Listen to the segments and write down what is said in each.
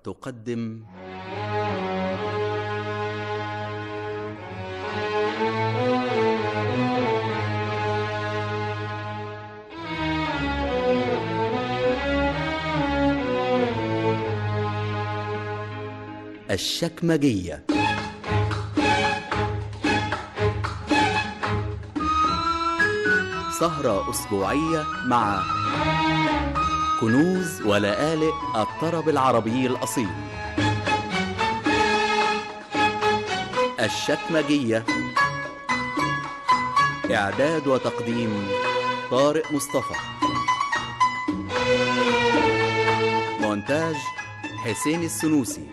تقدم الشكمجية سهرة أسبوعية مع كنوز ولآلئ الطرب العربي الأصيل الشكمجية إعداد وتقديم طارق مصطفى مونتاج حسين السنوسي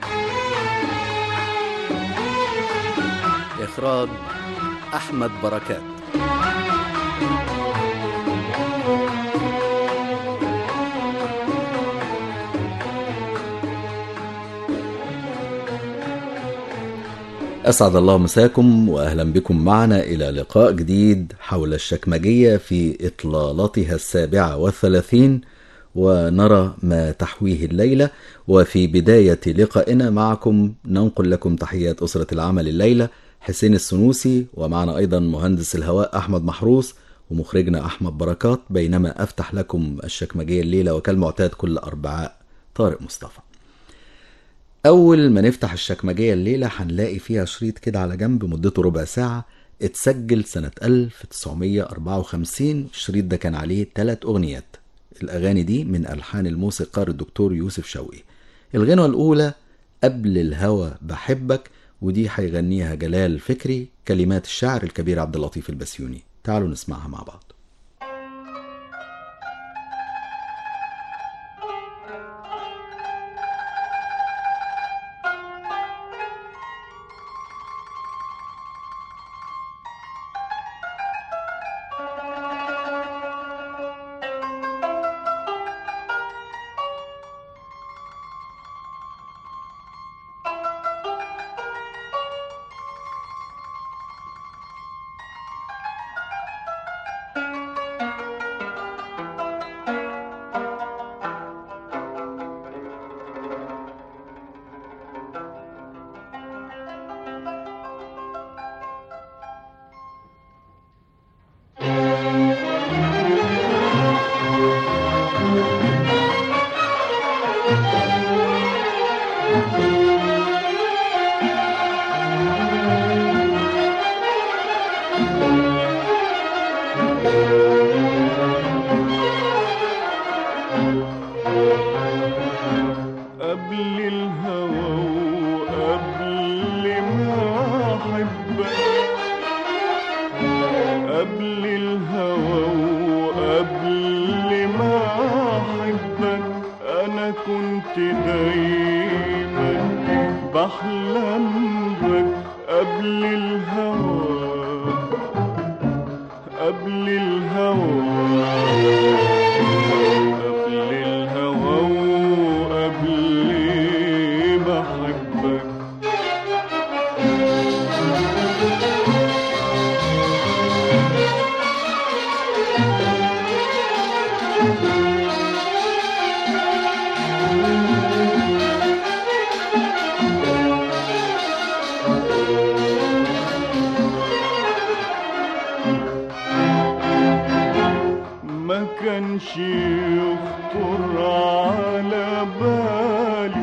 إخراج أحمد بركات أسعد الله مساكم وأهلا بكم معنا إلى لقاء جديد حول الشكمجية في إطلالتها السابعة والثلاثين ونرى ما تحويه الليلة وفي بداية لقائنا معكم ننقل لكم تحيات أسرة العمل الليلة حسين السنوسي ومعنا أيضا مهندس الهواء أحمد محروس ومخرجنا أحمد بركات بينما أفتح لكم الشكمجية الليلة وكالمعتاد كل أربعاء طارق مصطفى أول ما نفتح الشكمجية الليلة هنلاقي فيها شريط كده على جنب مدته ربع ساعة اتسجل سنة 1954 الشريط ده كان عليه ثلاث أغنيات الأغاني دي من ألحان الموسيقار الدكتور يوسف شوقي الغنوة الأولى قبل الهوى بحبك ودي هيغنيها جلال فكري كلمات الشاعر الكبير عبد اللطيف البسيوني تعالوا نسمعها مع بعض قبل الهوى وقبل ما احبك قبل الهوى وقبل ما احبك انا كنت دايما بحلم بك قبل الهوى قبل الهوى قبل الهوى وقبل بحبك ما كانش يخطر على بالي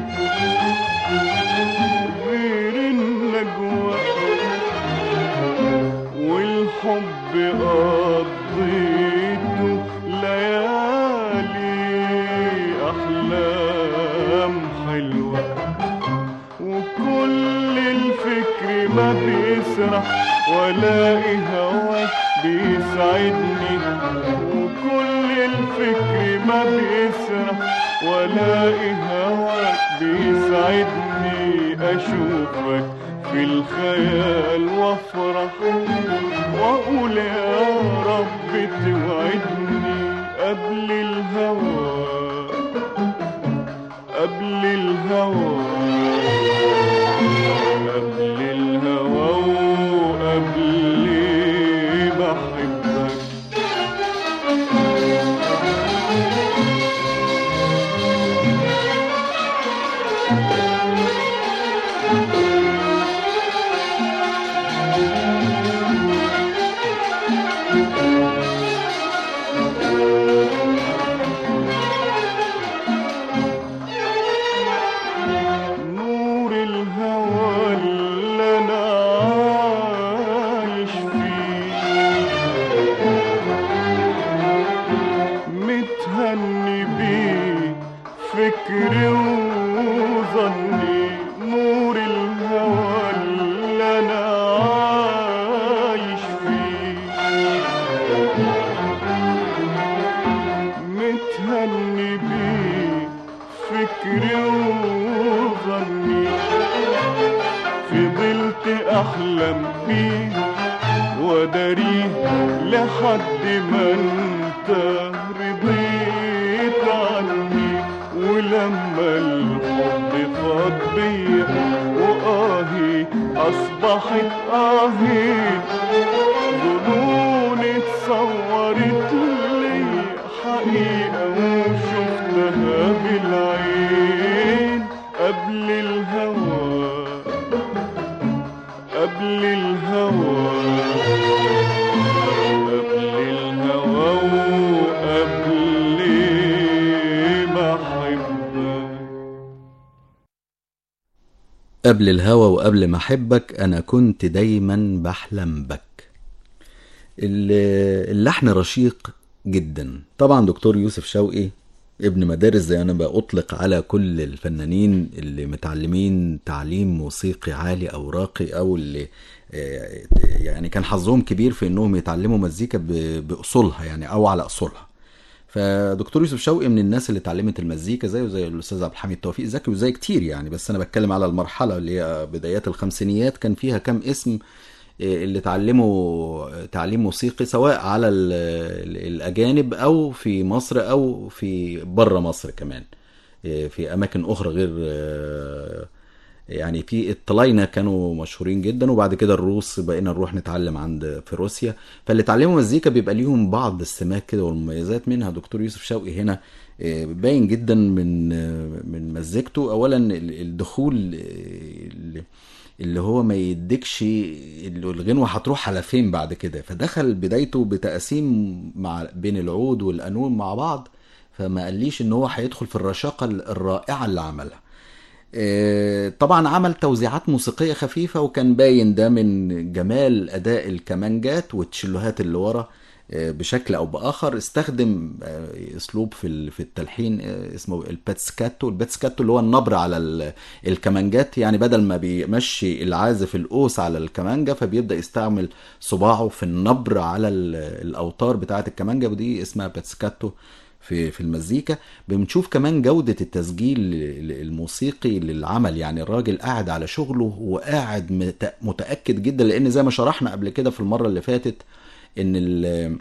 غير النجوى والحب قضيته ليالي أحلام حلوة وكل الفكر ما بيسرح ولاقي هواك بيسعدني وكل الفكر ما بيسرح ولاقي هواك بيسعدني أشوفك في الخيال وافرح واقول يا رب توعدني قبل الهوى قبل الهوى قبل الهوى وقبل بحبك نور الهوى اللي انا عايش فيه متهني بيه فكري وظني نور الهوى اللي انا عايش فيه متهني بيه فكري وظني فضلت احلم بيه وداريه لحد ما انت رضيت عني ولما الحب فاض بيا واهي اصبحت اهي ظنون اتصورت لي حقيقة وشفتها بالعين قبل الهوى قبل الهوى قبل الهوى وقبل ما أحبك قبل الهوى وقبل ما احبك انا كنت دايما بحلم بك ال- اللحن رشيق جدا طبعا دكتور يوسف شوقي ابن مدارس زي انا بأطلق على كل الفنانين اللي متعلمين تعليم موسيقي عالي او راقي او اللي آه، يعني كان حظهم كبير في انهم يتعلموا مزيكا ب- باصولها يعني او على اصولها فدكتور يوسف شوقي من الناس اللي اتعلمت المزيكا زيه زي الاستاذ عبد الحميد توفيق زكي وزي كتير يعني بس انا بتكلم على المرحله اللي هي بدايات الخمسينيات كان فيها كام اسم آه، اللي اتعلموا تعليم موسيقي سواء على ال- ال- الاجانب او في مصر او في بره مصر كمان آه، في اماكن اخرى غير آه، يعني في الطلاينة كانوا مشهورين جدا وبعد كده الروس بقينا نروح نتعلم عند في روسيا فاللي اتعلموا مزيكا بيبقى ليهم بعض السمات كده والمميزات منها دكتور يوسف شوقي هنا آه، باين جدا من آه، من مزيكته اولا ال- الدخول آه، اللي- اللي هو ما يديكش ال- الغنوة هتروح على فين بعد كده فدخل بدايته بتقاسيم مع بين العود والقانون مع بعض فما قاليش ان هو هيدخل في الرشاقة الرائعة اللي عملها آه، طبعا عمل توزيعات موسيقية خفيفة وكان باين ده من جمال أداء الكمانجات والتشيلوهات اللي ورا آه، بشكل أو بآخر استخدم آه، أسلوب في ال- في التلحين آه، اسمه الباتسكاتو الباتسكاتو اللي هو النبر على ال- الكمانجات يعني بدل ما بيمشي العازف القوس على الكمانجة فبيبدأ يستعمل صباعه في النبر على ال- الأوتار بتاعة الكمانجة ودي اسمها باتسكاتو في في المزيكا بنشوف كمان جودة التسجيل الموسيقي للعمل يعني الراجل قاعد على شغله وقاعد مت- متأكد جدا لأن زي ما شرحنا قبل كده في المرة اللي فاتت إن ال-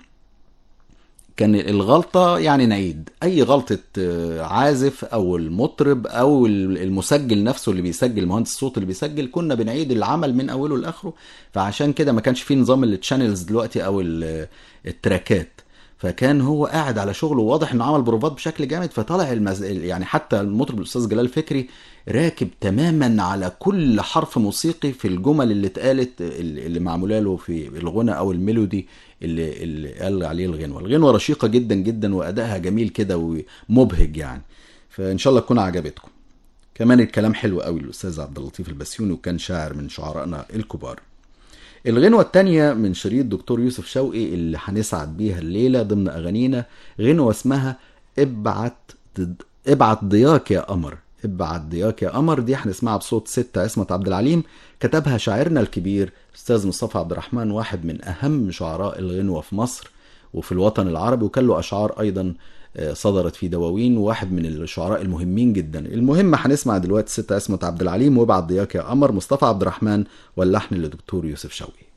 كان الغلطة يعني نعيد أي غلطة آه، عازف أو المطرب أو المسجل نفسه اللي بيسجل مهندس الصوت اللي بيسجل كنا بنعيد العمل من أوله لآخره فعشان كده ما كانش فيه نظام التشانلز دلوقتي أو ال- التراكات فكان هو قاعد على شغله واضح انه عمل بروفات بشكل جامد فطلع المز... يعني حتى المطرب الاستاذ جلال فكري راكب تماما على كل حرف موسيقي في الجمل اللي اتقالت اللي معموله له في الغنى او الميلودي اللي, اللي قال عليه الغنوه الغنوه رشيقه جدا جدا وادائها جميل كده ومبهج يعني فان شاء الله تكون عجبتكم كمان الكلام حلو قوي الاستاذ عبد اللطيف البسيوني وكان شاعر من شعرائنا الكبار الغنوة التانية من شريط دكتور يوسف شوقي اللي هنسعد بيها الليلة ضمن أغانينا غنوة اسمها ابعت ابعت ضياك يا قمر ابعت ضياك يا قمر دي هنسمعها بصوت ستة عصمت عبد العليم كتبها شاعرنا الكبير أستاذ مصطفى عبد الرحمن واحد من أهم شعراء الغنوة في مصر وفي الوطن العربي وكان له أشعار أيضا صدرت في دواوين وواحد من الشعراء المهمين جدا المهم هنسمع دلوقتي ستة عصمت عبد العليم وابعت ضياك يا قمر مصطفى عبد الرحمن واللحن لدكتور يوسف شوقي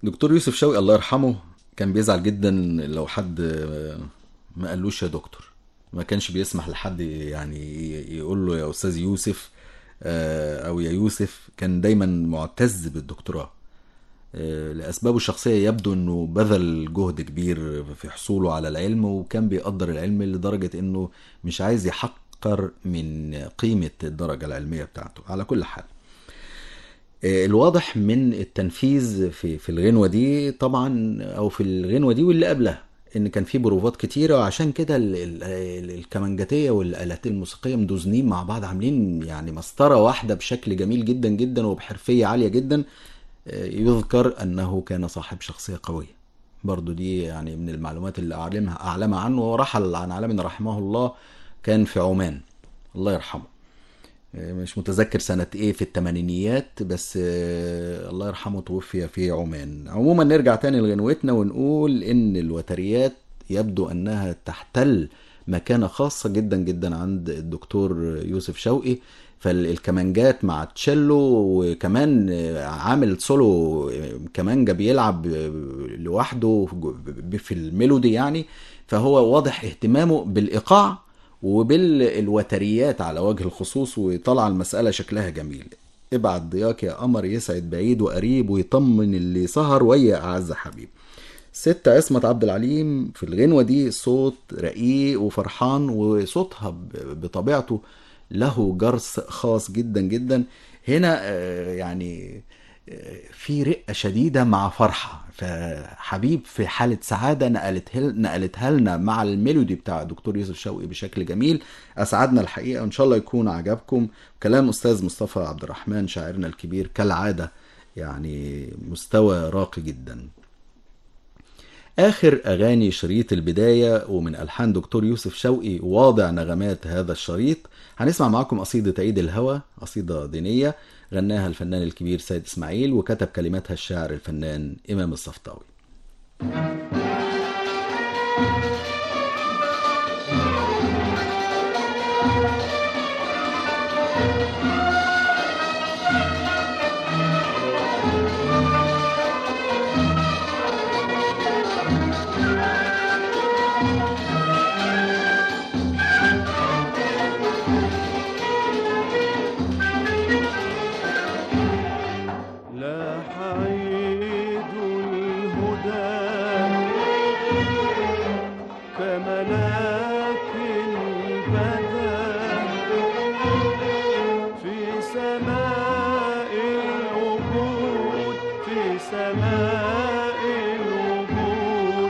دكتور يوسف شوقي الله يرحمه كان بيزعل جدا لو حد ما قالوش يا دكتور ما كانش بيسمح لحد يعني يقول له يا استاذ يوسف آه، او يا يوسف كان دايما معتز بالدكتوراه آه، لاسبابه الشخصيه يبدو انه بذل جهد كبير في حصوله على العلم وكان بيقدر العلم لدرجه انه مش عايز يحقر من قيمه الدرجه العلميه بتاعته على كل حال آه، الواضح من التنفيذ في في الغنوه دي طبعا او في الغنوه دي واللي قبلها ان كان في بروفات كتيره وعشان كده ال- ال- ال- الكمانجاتيه والالات الموسيقيه مدوزنين مع بعض عاملين يعني مسطره واحده بشكل جميل جدا جدا وبحرفيه عاليه جدا آه، يذكر انه كان صاحب شخصيه قويه برضو دي يعني من المعلومات اللي اعلمها اعلم عنه ورحل عن عالمنا رحمه الله كان في عمان الله يرحمه مش متذكر سنة ايه في التمانينيات بس آه، الله يرحمه توفي في عمان عموما نرجع تاني لغنوتنا ونقول ان الوتريات يبدو انها تحتل مكانة خاصة جدا جدا عند الدكتور يوسف شوقي فالكمانجات مع التشيلو وكمان آه، عامل سولو آه، كمانجا بيلعب آه، لوحده في الميلودي يعني فهو واضح اهتمامه بالايقاع وبالوتريات على وجه الخصوص وطلع المسألة شكلها جميل ابعت ضياك يا قمر يسعد بعيد وقريب ويطمن اللي سهر ويا أعز حبيب ست عصمت عبد العليم في الغنوة دي صوت رقيق وفرحان وصوتها ب- بطبيعته له جرس خاص جدا جدا هنا آه، يعني آه، في رقة شديدة مع فرحة فحبيب في حالة سعادة نقلتها نقلتها لنا مع الميلودي بتاع دكتور يوسف شوقي بشكل جميل أسعدنا الحقيقة وإن شاء الله يكون عجبكم كلام أستاذ مصطفى عبد الرحمن شاعرنا الكبير كالعادة يعني مستوى راقي جدا آخر أغاني شريط البداية ومن ألحان دكتور يوسف شوقي واضع نغمات هذا الشريط هنسمع معاكم قصيدة عيد الهوى قصيدة دينية غناها الفنان الكبير سيد إسماعيل وكتب كلماتها الشاعر الفنان إمام الصفطاوي لاح عيد الهدى كملاك بدا في سماء الوجود في سماء الوجود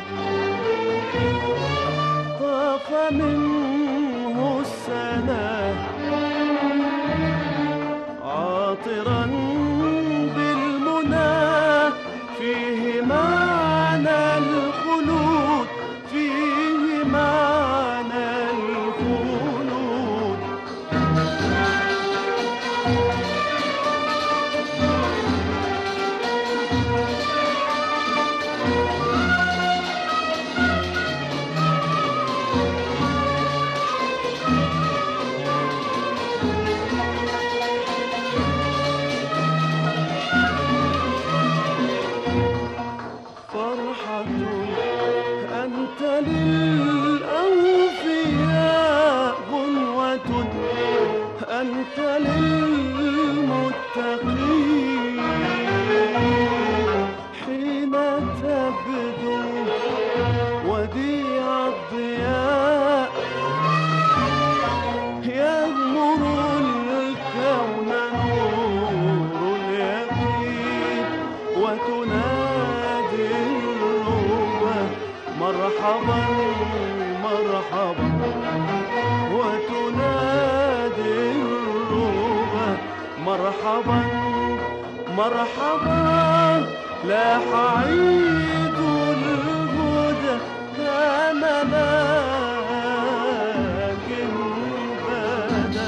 طاف منه السنه عاطرا بالمنى فيه معنى الخلود فيه معنى الخلود فرحة أنت للأوفياء غنوة أنت للمتقين حين تبدو وديع الضياء يغمر الكون نور اليقين وتنادي الروح مرحبا مرحبا وتنادي الروح مرحبا مرحبا لاح عيد الهدى كملاك بدا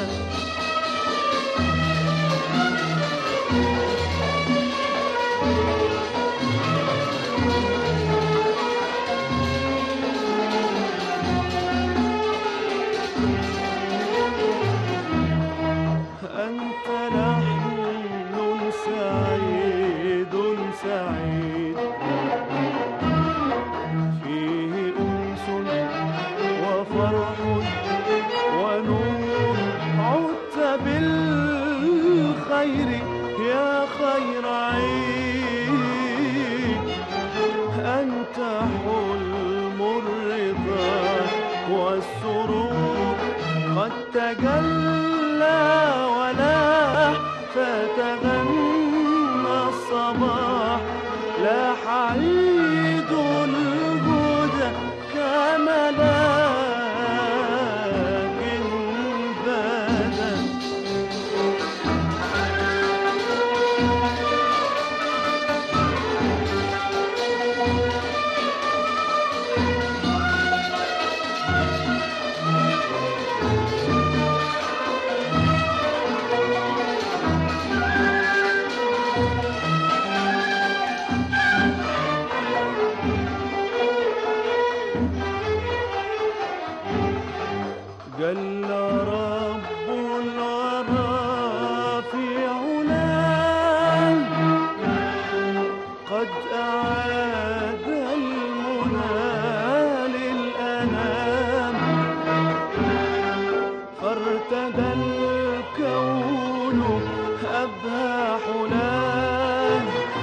أنت لحن سعيد سعيد لاح عيد الهدى كملاك بدا جل رب الورى في علاه قد أعاد المنى للأنام فارتدى الكون أبهى حلاه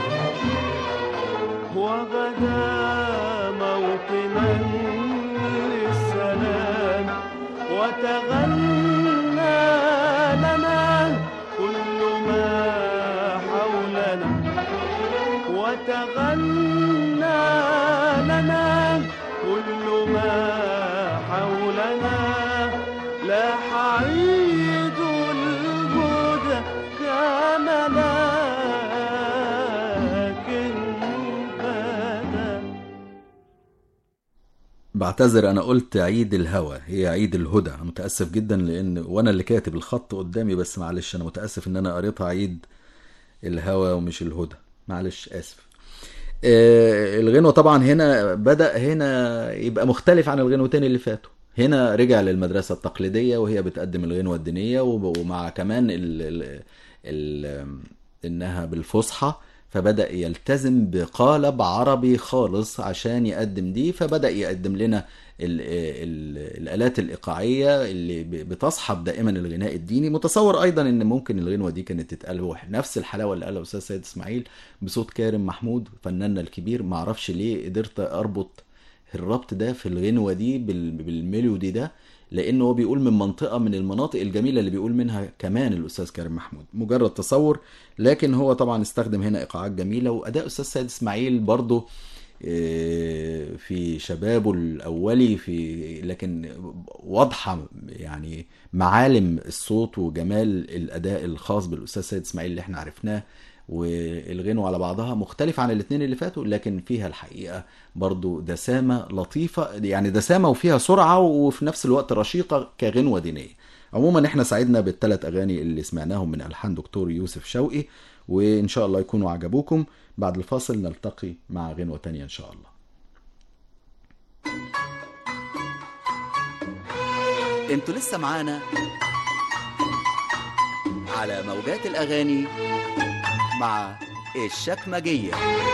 وغدا موطنا للسلام وتغنى لنا كل ما حولنا وتغنى لنا كل ما حولنا لاح عيد الهدى كملاك بدا بعتذر انا قلت عيد الهوى هي عيد الهدى انا متاسف جدا لان وانا اللي كاتب الخط قدامي بس معلش انا متاسف ان انا قريتها عيد الهوى ومش الهدى معلش اسف آه، الغنوة طبعا هنا بدأ هنا يبقى مختلف عن الغنوتين اللي فاتوا هنا رجع للمدرسة التقليدية وهي بتقدم الغنوة الدينية وب- ومع كمان ال ال ال إنها بالفصحى فبدأ يلتزم بقالب عربي خالص عشان يقدم دي فبدأ يقدم لنا ال ال الآلات الإيقاعية اللي ب- بتصحب دائما الغناء الديني متصور أيضا إن ممكن الغنوة دي كانت تتقال نفس الحلاوة اللي قالها الأستاذ سيد إسماعيل بصوت كارم محمود فناننا الكبير معرفش ليه قدرت أربط الربط ده في الغنوة دي بال- بالميلودي ده لأنه هو بيقول من منطقة من المناطق الجميلة اللي بيقول منها كمان الأستاذ كريم محمود مجرد تصور لكن هو طبعا استخدم هنا إيقاعات جميلة وأداء أستاذ سيد إسماعيل برضه آه، في شبابه الأولي في لكن واضحة يعني معالم الصوت وجمال الأداء الخاص بالأستاذ سيد إسماعيل اللي احنا عرفناه والغنوة على بعضها مختلف عن الاثنين اللي فاتوا لكن فيها الحقيقة برضو دسامة لطيفة يعني دسامة وفيها سرعة وفي نفس الوقت رشيقة كغنوة دينية عموما احنا سعدنا بالثلاث اغاني اللي سمعناهم من الحان دكتور يوسف شوقي وان شاء الله يكونوا عجبوكم بعد الفاصل نلتقي مع غنوة تانية ان شاء الله انتوا لسه معانا على موجات الاغاني مع الشكمجيه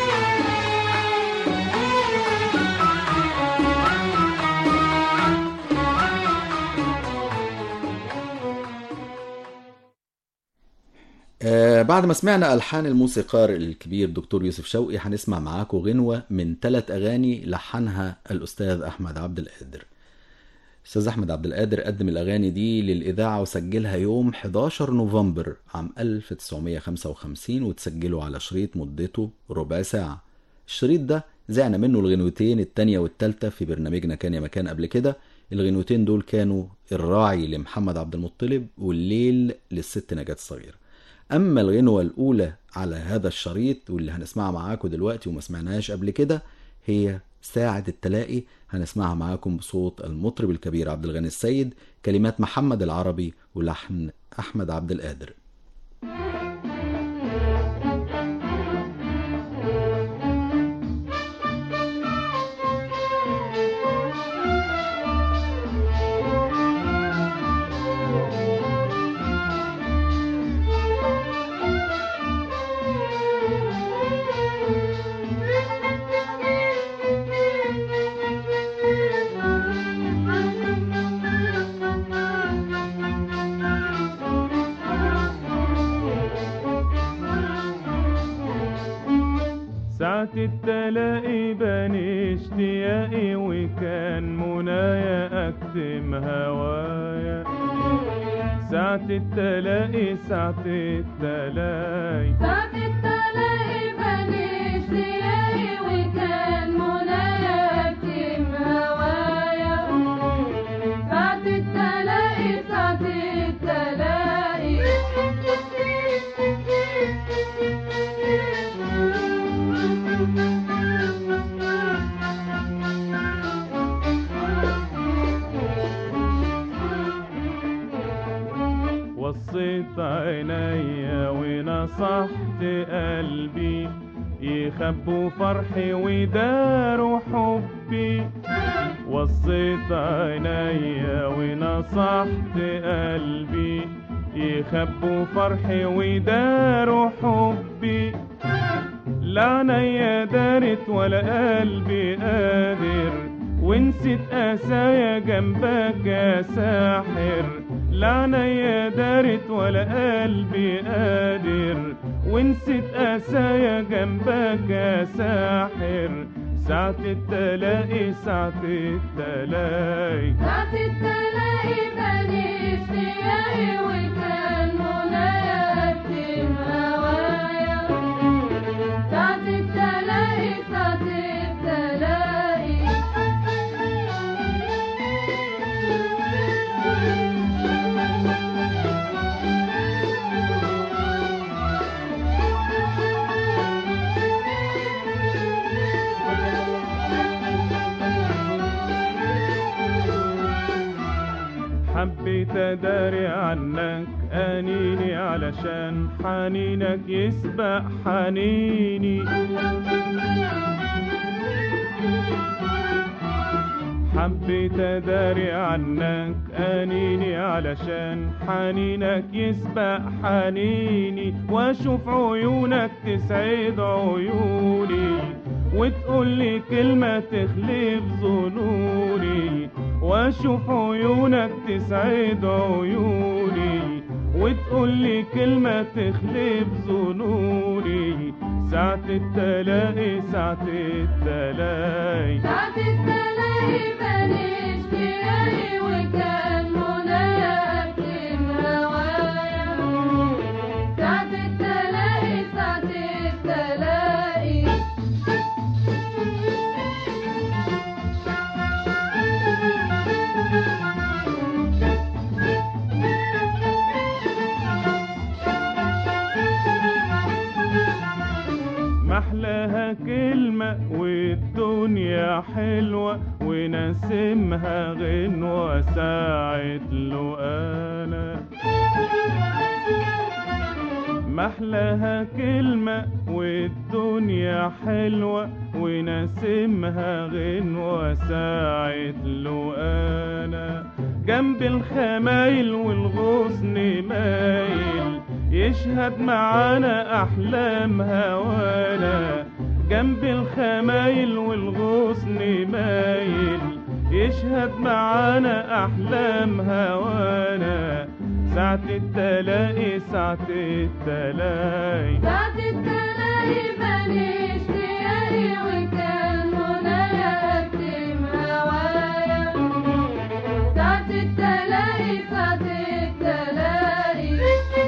آه بعد ما سمعنا ألحان الموسيقار الكبير دكتور يوسف شوقي هنسمع معاكم غنوة من ثلاث أغاني لحنها الأستاذ أحمد عبد القادر أستاذ أحمد عبد القادر قدم الأغاني دي للإذاعة وسجلها يوم 11 نوفمبر عام 1955 وتسجله على شريط مدته ربع ساعة الشريط ده زعنا منه الغنوتين التانية والتالتة في برنامجنا كان يا مكان قبل كده الغنوتين دول كانوا الراعي لمحمد عبد المطلب والليل للست نجاة الصغيرة أما الغنوة الأولى على هذا الشريط واللي هنسمعها معاكم دلوقتي وما سمعناهاش قبل كده هي ساعة التلاقي هنسمعها معاكم بصوت المطرب الكبير عبد الغني السيد كلمات محمد العربي ولحن أحمد عبد القادر ساعة التلاقي بني اشتياقي وكان منايا اكتم هوايا ساعة التلاقي ساعة التلاقي ساعة التلاقي بلاش ليالي وصيت عينيا ونصحت قلبي يخبوا فرحي وداروا حبي وصيت عينيا ونصحت قلبي يخبوا فرحي وداروا حبي لا عينيا دارت ولا قلبي قادر ونسيت قسايا جنبك يا ساحر لا عينيا دارت ولا قلبي قادر ونسيت قسايا جنبك يا ساحر ساعة التلاقي ساعة التلاقي ساعة التلاقي بني اشتياقي وكان منايا أكتم هوايا ساعة التلاقي ساعة التلاقي حبيت اداري عنك انيني علشان حنينك يسبق حنيني حبيت اداري عنك انيني علشان حنينك يسبق حنيني واشوف عيونك تسعد عيوني وتقول لي كلمة تخلف ظنوني واشوف عيونك تسعد عيوني وتقول لي كلمة تخلف ظنوني ساعة التلاقي ساعة التلاقي ساعة التلاقي بني اشتياقي وكان منايا أكتم هوايا ساعة التلاقي ساعة التلاقي محلاها كلمة والدنيا حلوة ونسمها غنوة ساعة لقانا محلاها كلمة والدنيا حلوة ونسمها غنوة ساعة لقانا جنب الخمايل والغصن مايل يشهد معانا أحلام هوانا جنب الخمايل والغصن مايل يشهد معانا أحلام هوانا ساعة التلاقي ساعة التلاقي ساعة التلاقي بني اشتياقي وكان منايا أكتم هوايا ساعة التلاقي ساعة التلاقي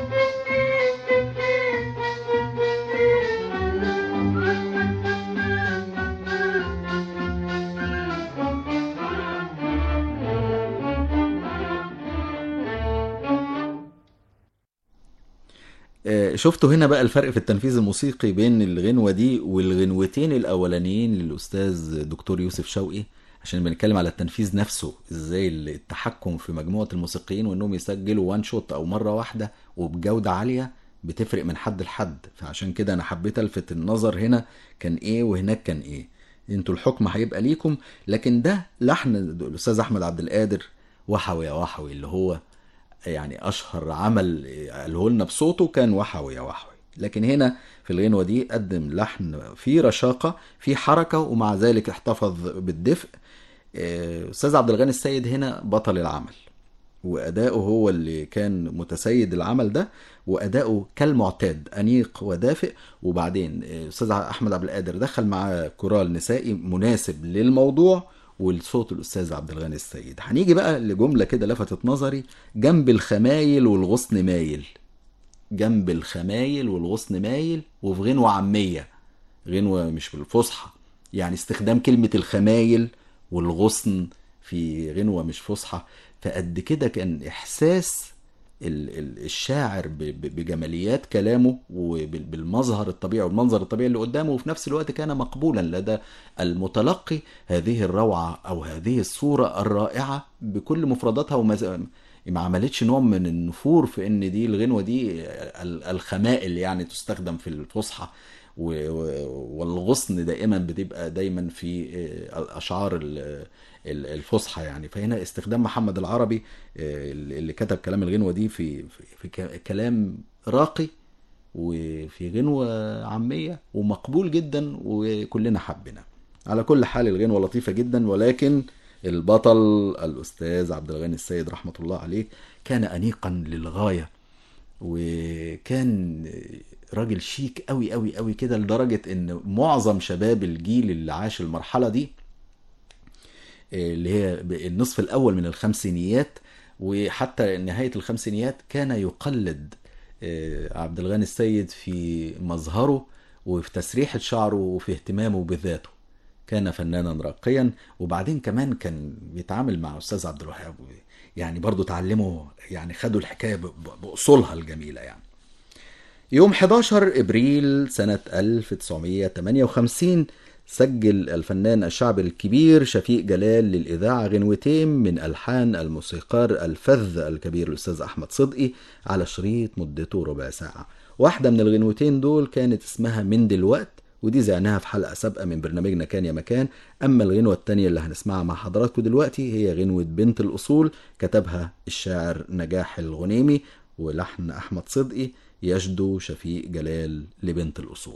آه، شفتوا هنا بقى الفرق في التنفيذ الموسيقي بين الغنوة دي والغنوتين الأولانيين للأستاذ دكتور يوسف شوقي عشان بنتكلم على التنفيذ نفسه ازاي التحكم في مجموعة الموسيقيين وانهم يسجلوا وان شوت او مرة واحدة وبجودة عالية بتفرق من حد لحد فعشان كده انا حبيت الفت النظر هنا كان ايه وهناك كان ايه انتوا الحكم هيبقى ليكم لكن ده لحن الاستاذ احمد عبد القادر وحوي يا وحوي اللي هو يعني اشهر عمل قاله لنا بصوته كان وحوي يا وحوي لكن هنا في الغنوة دي قدم لحن فيه رشاقة فيه حركة ومع ذلك احتفظ بالدفء آه، أستاذ عبد الغني السيد هنا بطل العمل وأداؤه هو اللي كان متسيد العمل ده وأداؤه كالمعتاد أنيق ودافئ وبعدين آه، أستاذ أحمد عبد القادر دخل معاه كورال نسائي مناسب للموضوع والصوت الأستاذ عبد الغني السيد هنيجي بقى لجملة كده لفتت نظري جنب الخمايل والغصن مايل جنب الخمايل والغصن مايل وفي غنوة عامية غنوة مش بالفصحى يعني استخدام كلمة الخمايل والغصن في غنوة مش فصحى فقد كده كان إحساس ال- ال- الشاعر ب- ب- بجماليات كلامه وبالمظهر الطبيعي والمنظر الطبيعي اللي قدامه وفي نفس الوقت كان مقبولا لدى المتلقي هذه الروعة أو هذه الصورة الرائعة بكل مفرداتها ومز... ما عملتش نوع من النفور في ان دي الغنوه دي ال- الخمائل يعني تستخدم في الفصحى و- و- والغصن دائما بتبقى دايما في آه، الاشعار ال- ال- الفصحى يعني فهنا استخدام محمد العربي آه، اللي كتب كلام الغنوه دي في في, في ك- كلام راقي وفي غنوة عامية ومقبول جدا وكلنا حبنا على كل حال الغنوة لطيفة جدا ولكن البطل الأستاذ عبد الغني السيد رحمة الله عليه كان أنيقا للغاية وكان راجل شيك قوي قوي قوي كده لدرجة ان معظم شباب الجيل اللي عاش المرحلة دي اللي هي النصف الاول من الخمسينيات وحتى نهايه الخمسينيات كان يقلد آه، عبد الغني السيد في مظهره وفي تسريحه شعره وفي اهتمامه بذاته كان فنانا راقيا وبعدين كمان كان بيتعامل مع استاذ عبد الوهاب يعني برضو تعلموا يعني خدوا الحكايه ب- ب- باصولها الجميله يعني يوم 11 ابريل سنة 1958 سجل الفنان الشعبي الكبير شفيق جلال للإذاعة غنوتين من ألحان الموسيقار الفذ الكبير الأستاذ أحمد صدقي على شريط مدته ربع ساعة واحدة من الغنوتين دول كانت اسمها من دلوقت ودي زعناها في حلقة سابقة من برنامجنا كان يا مكان أما الغنوة التانية اللي هنسمعها مع حضراتكم دلوقتي هي غنوة بنت الأصول كتبها الشاعر نجاح الغنيمي ولحن أحمد صدقي يجدو شفيق جلال لبنت الأصول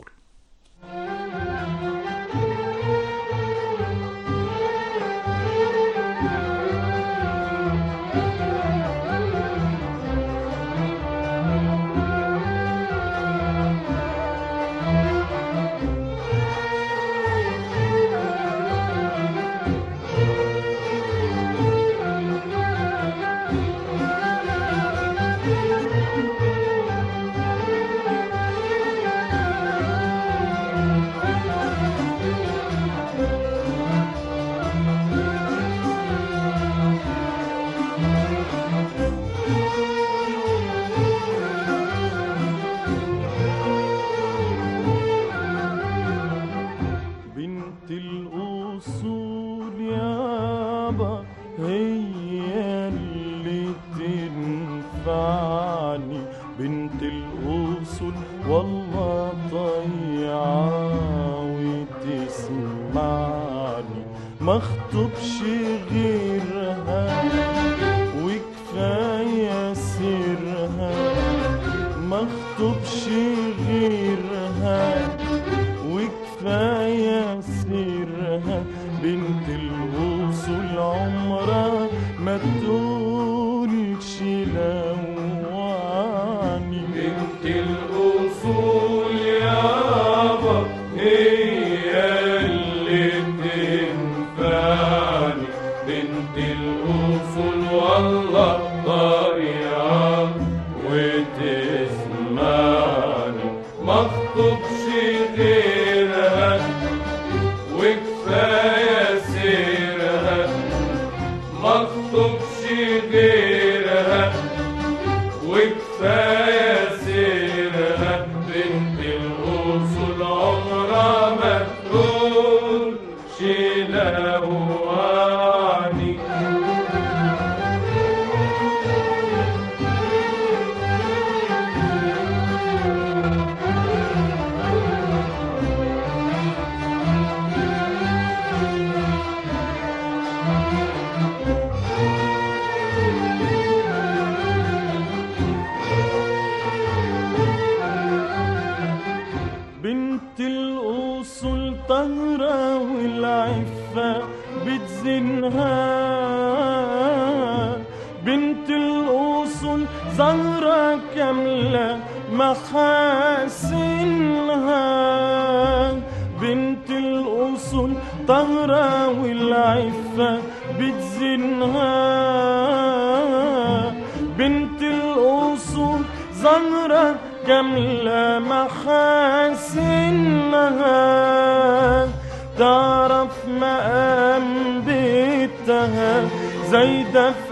بنت الأصول يابا هي اللي تنفعني بنت الأصول والله طيعة وتسمعني ما اخطبش غيرها وكفاية سرها ما اخطبش غيرها وكفاية سرها بنت الوصول عمرها ما تقولش لوعني بنت الأصول يابا هي اللي تنفعني بنت الأصول والله طريقة وتسمعني ما اخطبش غيرها وكفاية سيرها ما اخطبش غيرها وكفاية سيرها بنت الأصول عمرها ما تقولش لواني بنت الأصول طهرة والعفة بتزنها بنت الأصول زهرة كاملة محاسنها بنت الأصول طهرة والعفة بتزنها بنت الأصول زهرة كاملة محاسنها تعرف مقام بيتها زايدة في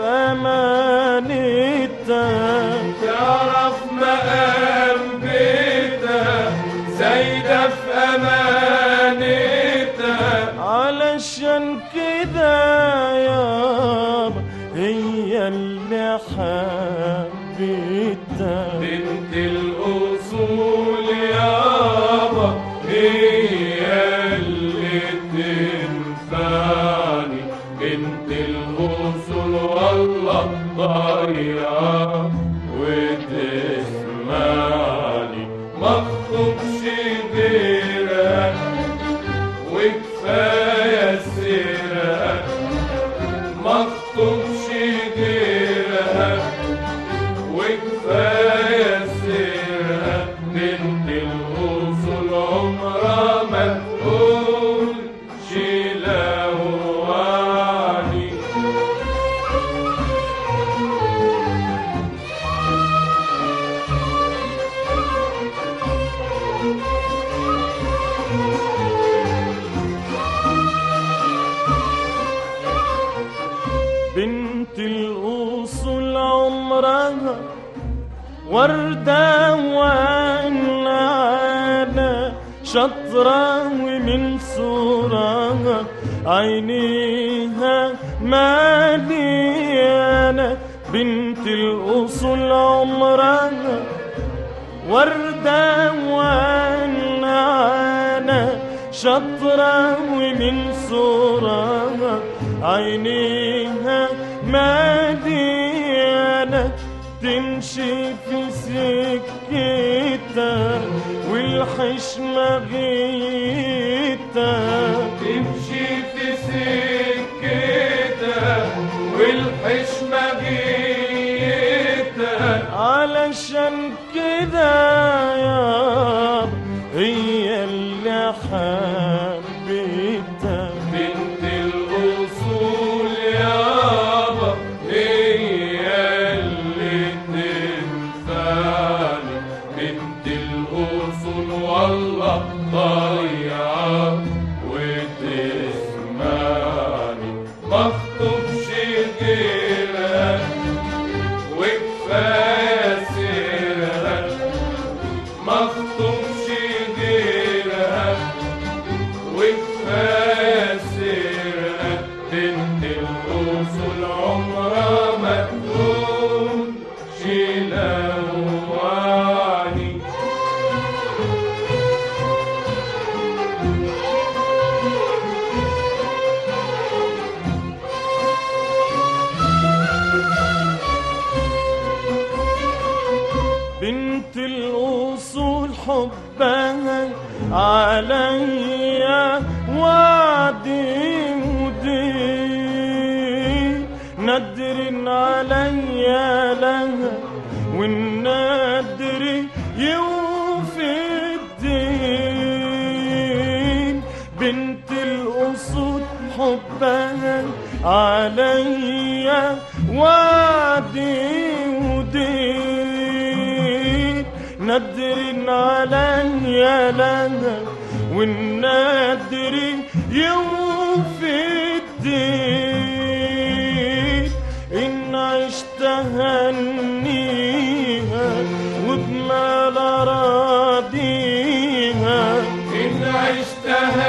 أمانتها تعرف مقام بيتها زايدة في أمانتها علشان كده يابا هي اللي حبيتها بنت الأصول يابا هي اللي تنفعني بنت الأصول والله ضيعة وتسمعني مخطوبش غيرها وكفاية سيرها مخطوبش غيرها وكفاية سيرها بنت الأصول عمرها ما تقول شيلواني بنت الأصول عمرها وردة وعنانة شطرة ومن صورها عينيها مليانة بنت الأصول عمرها وردة وعنانة شطرة ومن صورها عينيها مليانة تمشي في سكتها والحشمة غيتها تمشي في سكتها والحشمة جيتها علشان كده يا هي اللي حبيتها بنت الأصول يابا هي اللي تنفعني بنت الأصول والله ضيعة وتسمعني مخطوبش غيرها وكفاية سيرها مخطوبش غيرها وكفاية سيرها بنت الأصول عمرها ما تكون شيلواني بنت الأصول حبها عليا وعدي ودين ندر عليا لها والنادر يوفي الدين بنت الأصول حبها عليا وعدي ودين ندر عليا لها والنادر يوفي الدين إن عشت هنيها وبمال راضيها إن عشت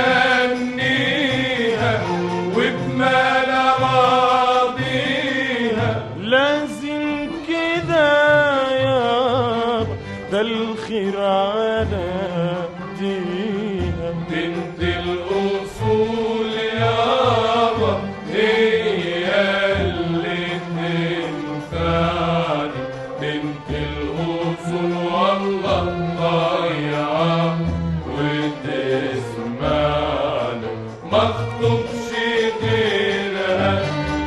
هنيها وبمال راضيها لازم كده يا ده الخير على ديها بنت الأصول يابا هي اللي تنفعني بنت الأصول والله ضيعة وتسمعني مخطوبش غيرها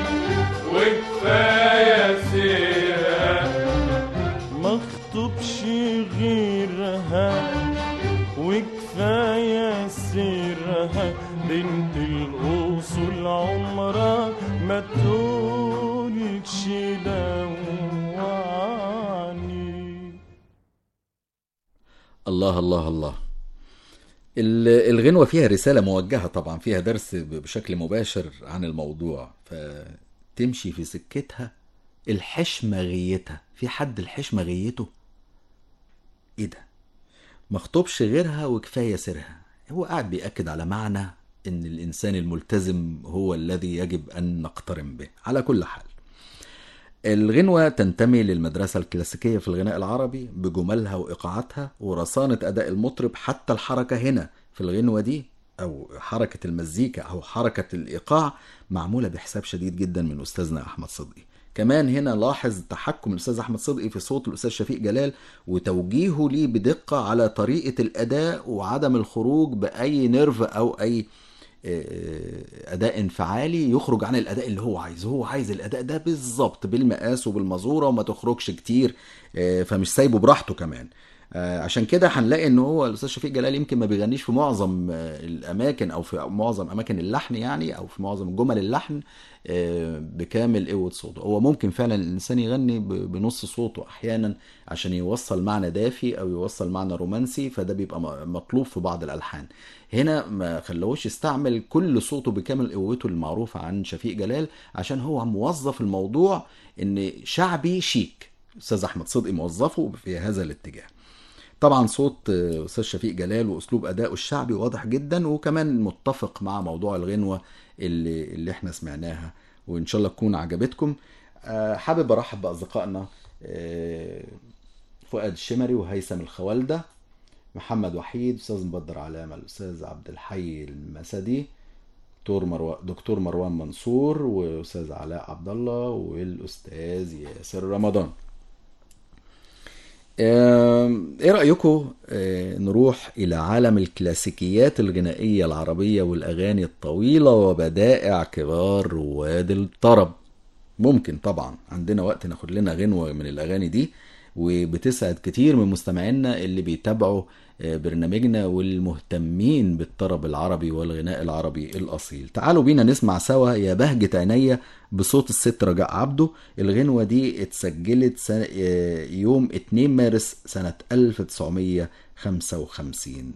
وكفاية سيرها مخطوبش غيرها وكفاية سيرها بنت الأصول عمرها ما تقولش لوعني الله الله الله ال- الغنوة فيها رسالة موجهة طبعا فيها درس ب- بشكل مباشر عن الموضوع فتمشي في سكتها الحشمة غيتها في حد الحشمة غيته ايه ده مخطوبش غيرها وكفاية سرها هو قاعد بيأكد على معنى ان الانسان الملتزم هو الذي يجب ان نقترن به على كل حال الغنوة تنتمي للمدرسة الكلاسيكية في الغناء العربي بجملها وإيقاعاتها ورصانة أداء المطرب حتى الحركة هنا في الغنوة دي أو حركة المزيكا أو حركة الإيقاع معمولة بحساب شديد جدا من أستاذنا أحمد صدقي كمان هنا لاحظ تحكم الأستاذ أحمد صدقي في صوت الأستاذ شفيق جلال وتوجيهه ليه بدقة على طريقة الأداء وعدم الخروج بأي نيرف أو أي اداء انفعالي يخرج عن الاداء اللي هو عايزه هو عايز الاداء ده بالظبط بالمقاس وبالمزوره وما تخرجش كتير آه، فمش سايبه براحته كمان آه، عشان كده هنلاقي ان هو الاستاذ شفيق جلال يمكن ما بيغنيش في معظم آه، الاماكن او في معظم اماكن اللحن يعني او في معظم جمل اللحن آه، بكامل قوه صوته هو ممكن فعلا الانسان يغني ب- بنص صوته احيانا عشان يوصل معنى دافي او يوصل معنى رومانسي فده بيبقى م- مطلوب في بعض الالحان هنا ما خلوش يستعمل كل صوته بكامل قوته المعروفه عن شفيق جلال عشان هو موظف الموضوع ان شعبي شيك استاذ احمد صدقي موظفه في هذا الاتجاه طبعا صوت آه، استاذ شفيق جلال واسلوب ادائه الشعبي واضح جدا وكمان متفق مع موضوع الغنوه اللي اللي احنا سمعناها وان شاء الله تكون عجبتكم آه، حابب ارحب باصدقائنا آه، فؤاد الشمري وهيثم الخوالده محمد وحيد استاذ مبدر علامه الاستاذ عبد الحي المسدي دكتور مروان دكتور مروان منصور واستاذ علاء عبد الله والاستاذ ياسر رمضان آم، ايه رأيكم آه، نروح الى عالم الكلاسيكيات الغنائية العربية والاغاني الطويلة وبدائع كبار رواد الطرب ممكن طبعا عندنا وقت ناخد لنا غنوة من الاغاني دي وبتسعد كتير من مستمعينا اللي بيتابعوا آه، برنامجنا والمهتمين بالطرب العربي والغناء العربي الأصيل تعالوا بينا نسمع سوا يا بهجة عينيا بصوت الست رجاء عبده الغنوة دي اتسجلت سنة آه، يوم 2 مارس سنة 1955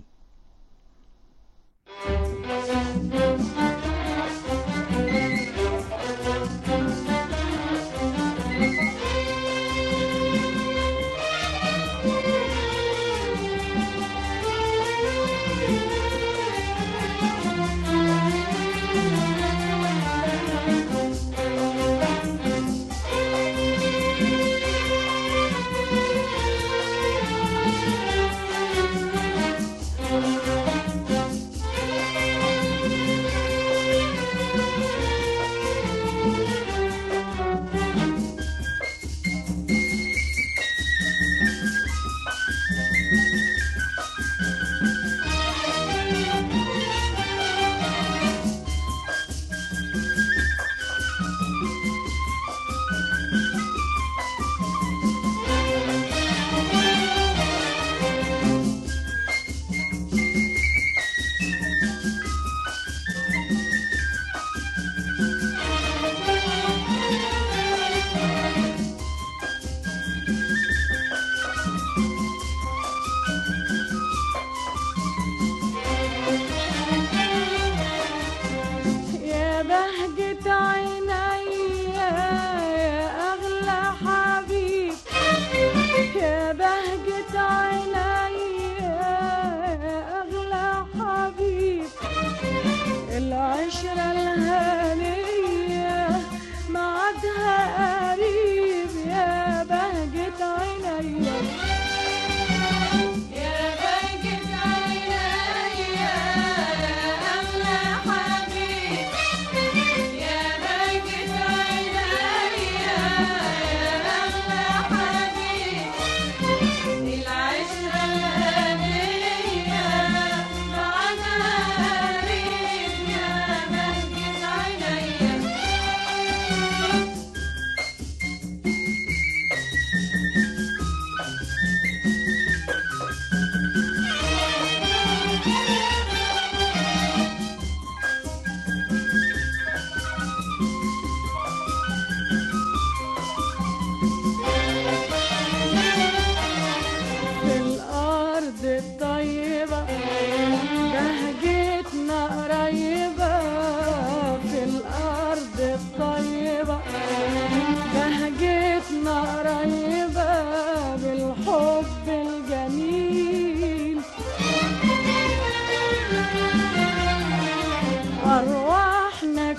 يا بهجة عيني يا أغلى حبيب يا بهجة عيني يا أغلى حبيب العشرة الهانية معادها قريب يا بهجة عيني يا بهجة عيني يا أغلى حبيب يا بهجة عيني يا أغلى حبيب العشرة الهنية معانا قريب يا بهجة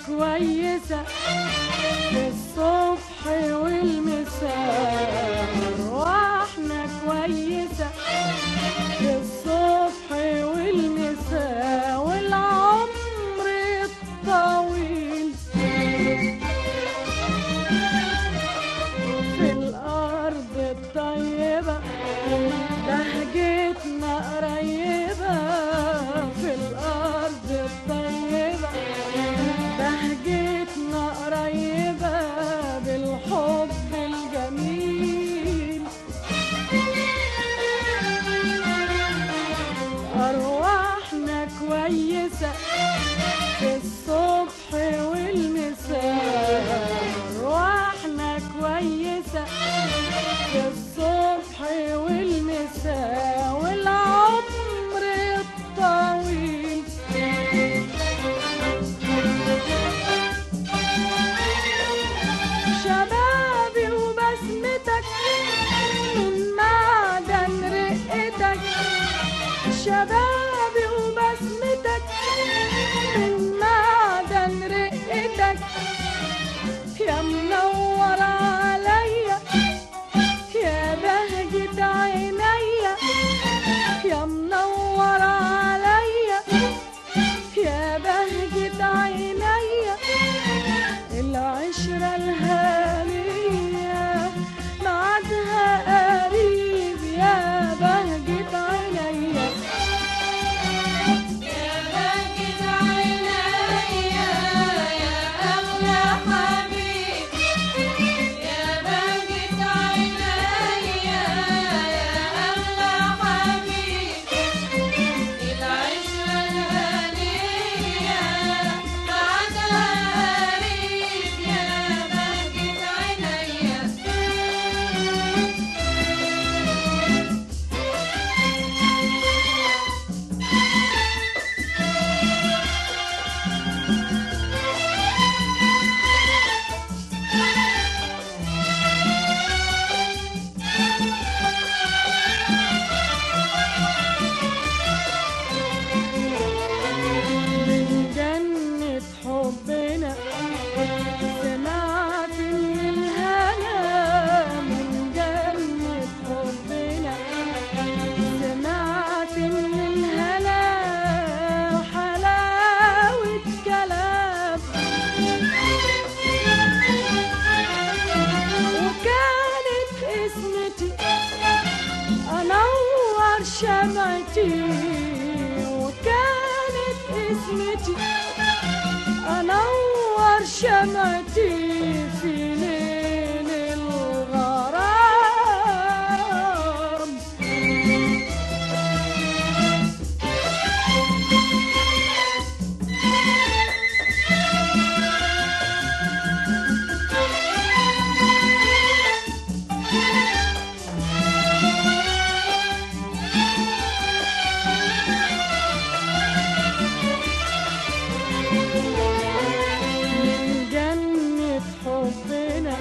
كويسة في الصبح والمساء أرواحنا كويسة في الصبح والمساء والعمر الطويل في الأرض الطيبة بهجتنا قريبة في الأرض الطيبة بهجتنا قريبة بالحب الجميل أرواحنا كويسة في الصبح والمساء أرواحنا كويسة في الصبح والمساء والعمر الطويل شبابي وبسمتك من معدن رقتك شبابي وبسمتك من معدن رقتك يا منور عليا يا بهجة عينيا يا منور عليا يا بهجة عينيا العشرة الهانية معادها قريب يا بهجة عينيا يا بهجة عينيا يا أغلى حبيب يا بهجة عينيا يا أغلى حبيب العشرة الهنية بعدها قريب يا بهجة عينيا من جنة حبنا سمعت من الهنا من جنة حبنا سمعت من الهنا حلاوة كلام وكانت اسمتي انور شمعتي وكانت اسمتي انور شمعتي في ليل الغرام من جنة حبنا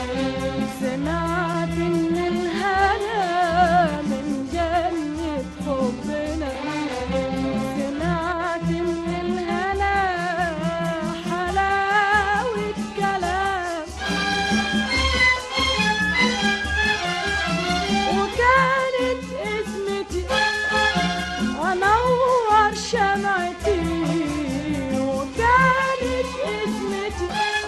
سمعت من الهنا من جنة حبنا سمعت من الهنا حلاوة كلام وكانت اسمتي انور شمعتي وكانت اسمتي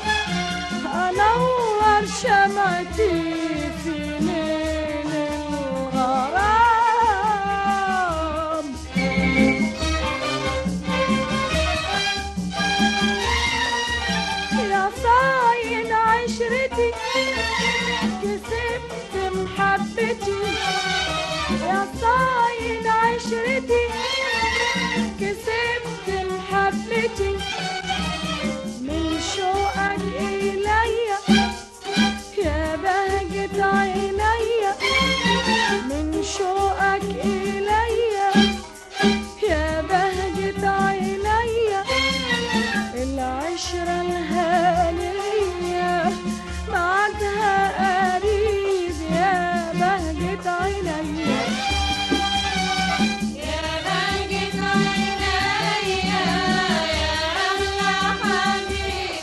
انور شمعتي في ليل الغرام يا صاين عشرتي كسبت محبتي يا صاين عشرتي كسبت محبتي من شوقك إليا يا بهجة عينيا من شوقك إليا يا بهجة عينيا العشرة الهانية معادها قريب يا بهجة عينيا يا بهجة عينيا يا أغلى حبيب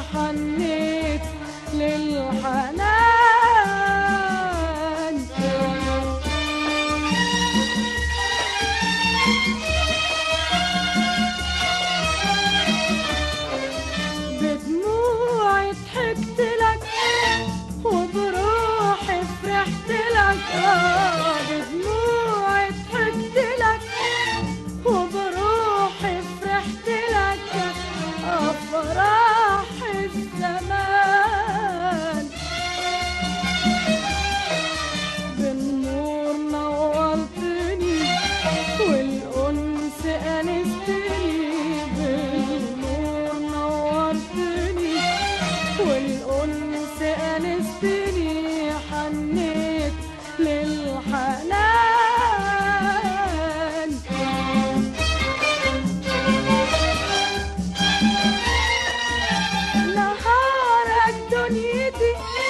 حنيت للحنان بدموعي ضحكت لك وبروحي فرحت لك آه بدموعي ضحكت لك وبروحي فرحت لك أفراح الزمان بالنور نورتني والأنس أنستني بالنور نورتني والأنس أنستني حنيت للحنان نهارك دنيتي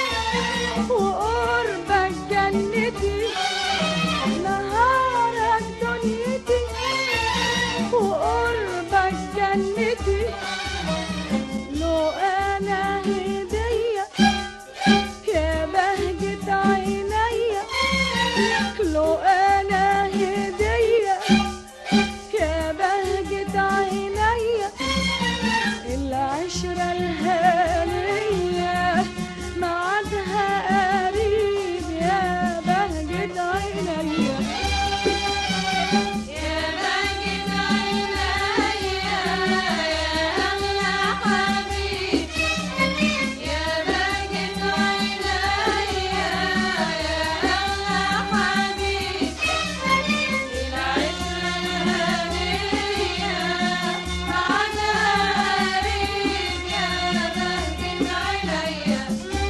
وقربك جنتي نهارك دنيتي وقربك جنتي لو انا هدية يا بهجة عينيا لو انا هدية يا بهجة عينيا العشرة الهانية معادها قريب يا بهجة عينيا يا باجد عينيا يا أغلى حبيب يا باجد عينيا يا أغلى حبيب العشرة الهنية بعدها قريب يا باجد عينيا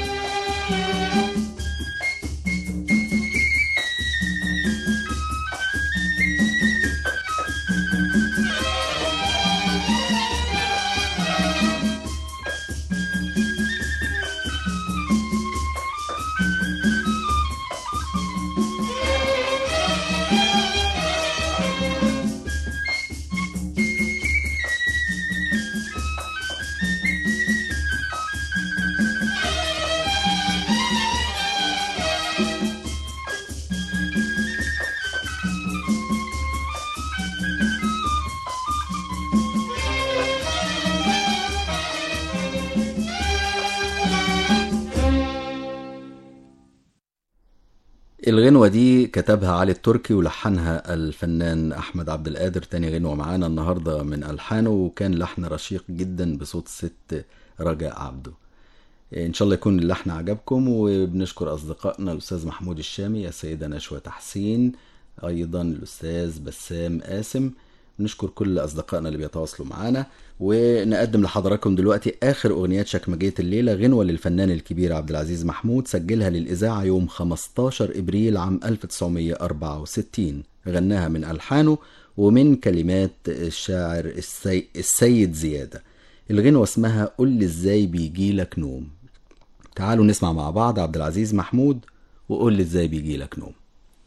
الغنوة دي كتبها علي التركي ولحنها الفنان أحمد عبد القادر تاني غنوة معانا النهاردة من ألحانه وكان لحن رشيق جدا بصوت الست رجاء عبده إن شاء الله يكون اللحن عجبكم وبنشكر أصدقائنا الأستاذ محمود الشامي السيدة نشوى تحسين أيضا الأستاذ بسام قاسم نشكر كل أصدقائنا اللي بيتواصلوا معانا ونقدم لحضراتكم دلوقتي آخر أغنيات شكمجية الليلة غنوة للفنان الكبير عبد العزيز محمود سجلها للإذاعة يوم 15 إبريل عام 1964 غناها من ألحانه ومن كلمات الشاعر السي... السيد زيادة الغنوة اسمها قل لي ازاي بيجيلك نوم تعالوا نسمع مع بعض عبد العزيز محمود وقول لي ازاي بيجيلك نوم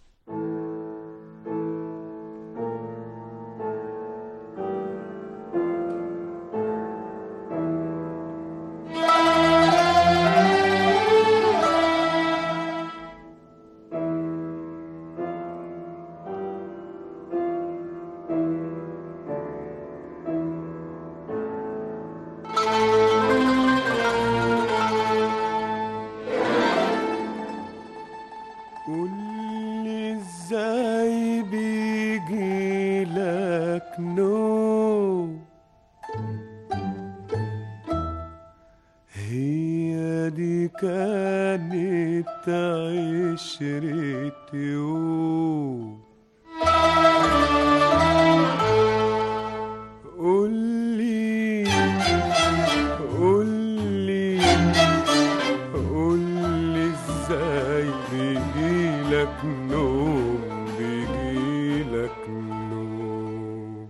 قول لي ازاي بيجيلك نوم هي دي كانت عشرة يوم قول لي قول لي قول لي ازاي بيجيلك نوم بيجيلك نوم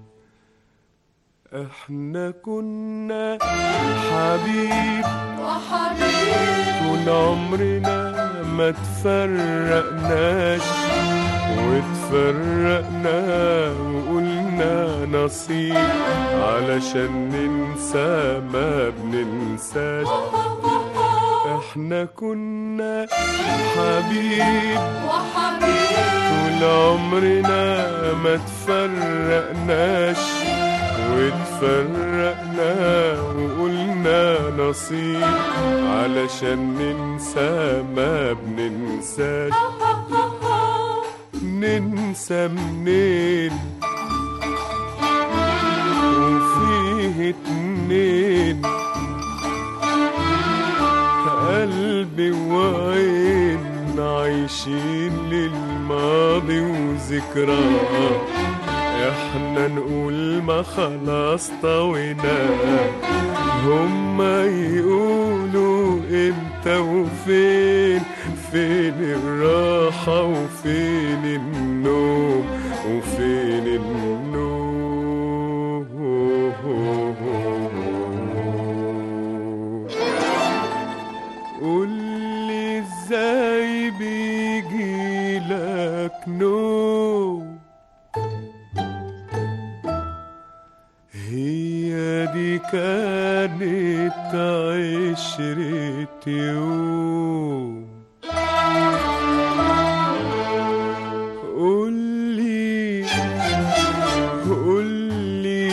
احنا كنا حبيب وحبيب طول عمرنا ما تفرقناش وتفرقنا وقلنا وقلنا نصيب علشان ننسى ما بننساش احنا كنا حبيب وحبيب طول عمرنا ما تفرقناش واتفرقنا وقلنا نصيب علشان ننسى ما بننساش ننسى منين وفيه اتنين قلبي وعين عايشين للماضي وذكراه احنا نقول ما خلاص طوينا هما يقولوا امتى وفين فين الراحة وفين النوم وفين النوم قولي ازاي بيجيلك نوم هي دي كانت عشرة يوم قولي قولي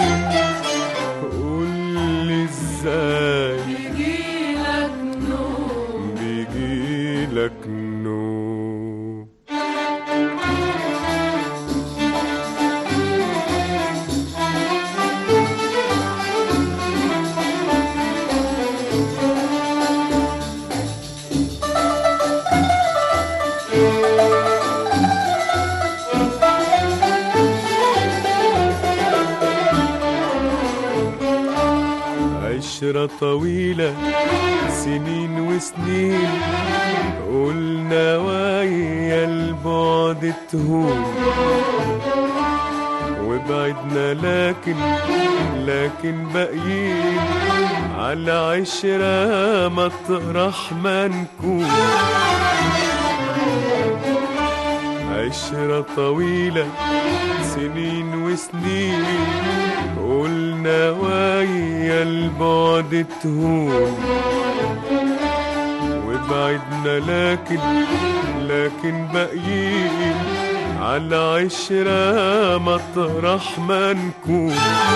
قولي ازاي يجيلك نور بيجيلك نوم عشرة طويلة سنين وسنين قلنا ويا البعد تهون وبعدنا لكن لكن باقيين على عشرة مطرح ما نكون عشرة طويلة سنين وسنين قلنا ويا البعد تهون وبعدنا لكن لكن باقيين على عشرة مطرح ما نكون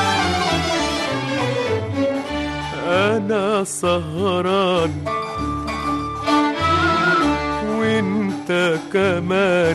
أنا سهران وانت كمان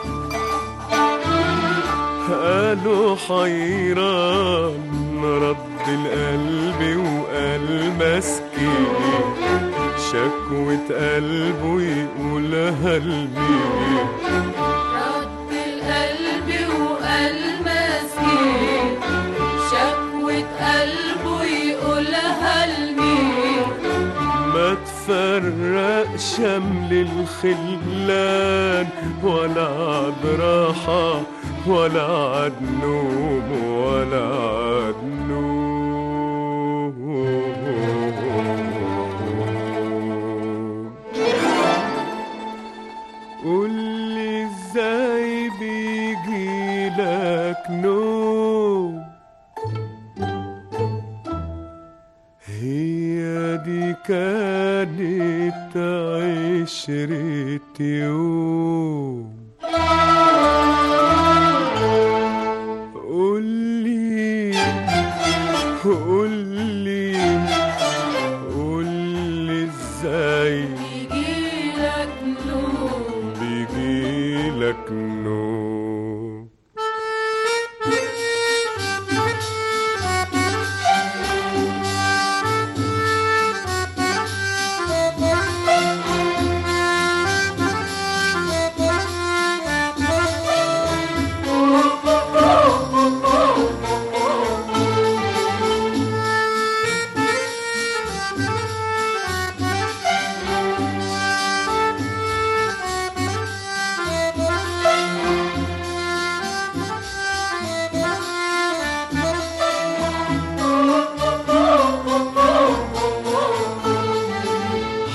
قالوا حيران رد القلب وقال مسكين شكوة قلبه يقولها لمين رد القلب وقال مسكين شكوة قلبه يقولها لمين ما تفرق شمل الخلان ولا عاد راحة ولا عاد نوم ولا عاد نوم قولي ازاي بيجيلك نوم هي دي كانت عشرة يوم قولي قولي قولي ازاي يجيلك نور بيجيلك نوم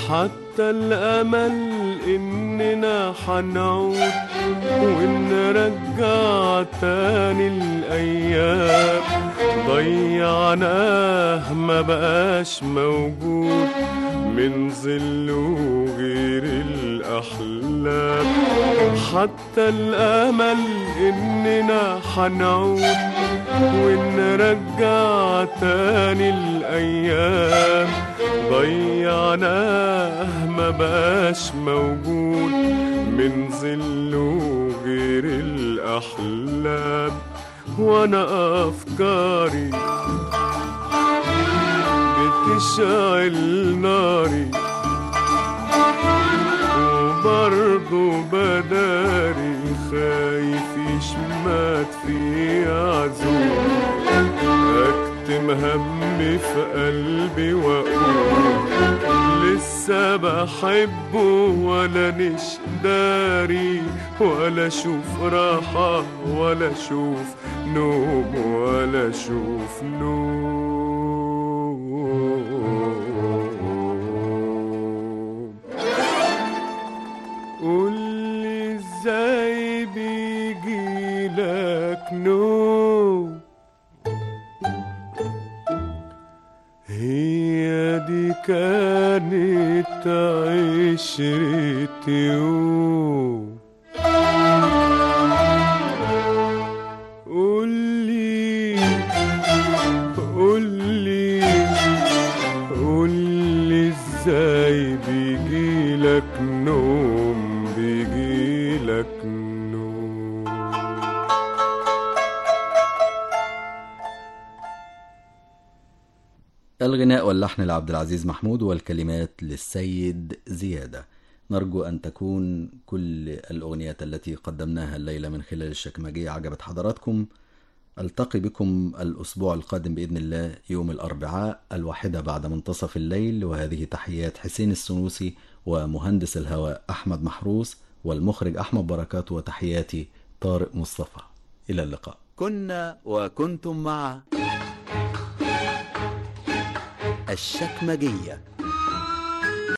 حتى الأمل إننا حنعود ونرجع تاني الأيام ضيعناه ما بقاش موجود من ظله غير الأحلام حتى الأمل إننا حنعود ونرجع تاني الأيام ضيعناه ما بقاش موجود من ظله غير الأحلام وأنا أفكاري بتشعل ناري وبرضه بداري خايف يشمت في عزوم اكتم همي في قلبي واقول لسه بحبه ولا نش داري ولا اشوف راحة ولا اشوف نوم ولا اشوف نوم قولي ازاي بيجيلك نوم هي دي كانت عشرة يوم قولي قولي قولي ازاي بيجيلك نوم بيجيلك نوم الغناء واللحن لعبد العزيز محمود والكلمات للسيد زيادة نرجو أن تكون كل الأغنيات التي قدمناها الليلة من خلال الشكمجية عجبت حضراتكم ألتقي بكم الأسبوع القادم بإذن الله يوم الأربعاء الواحدة بعد منتصف الليل وهذه تحيات حسين السنوسي ومهندس الهواء أحمد محروس والمخرج أحمد بركات وتحياتي طارق مصطفى إلى اللقاء كنا وكنتم مع الشكمجية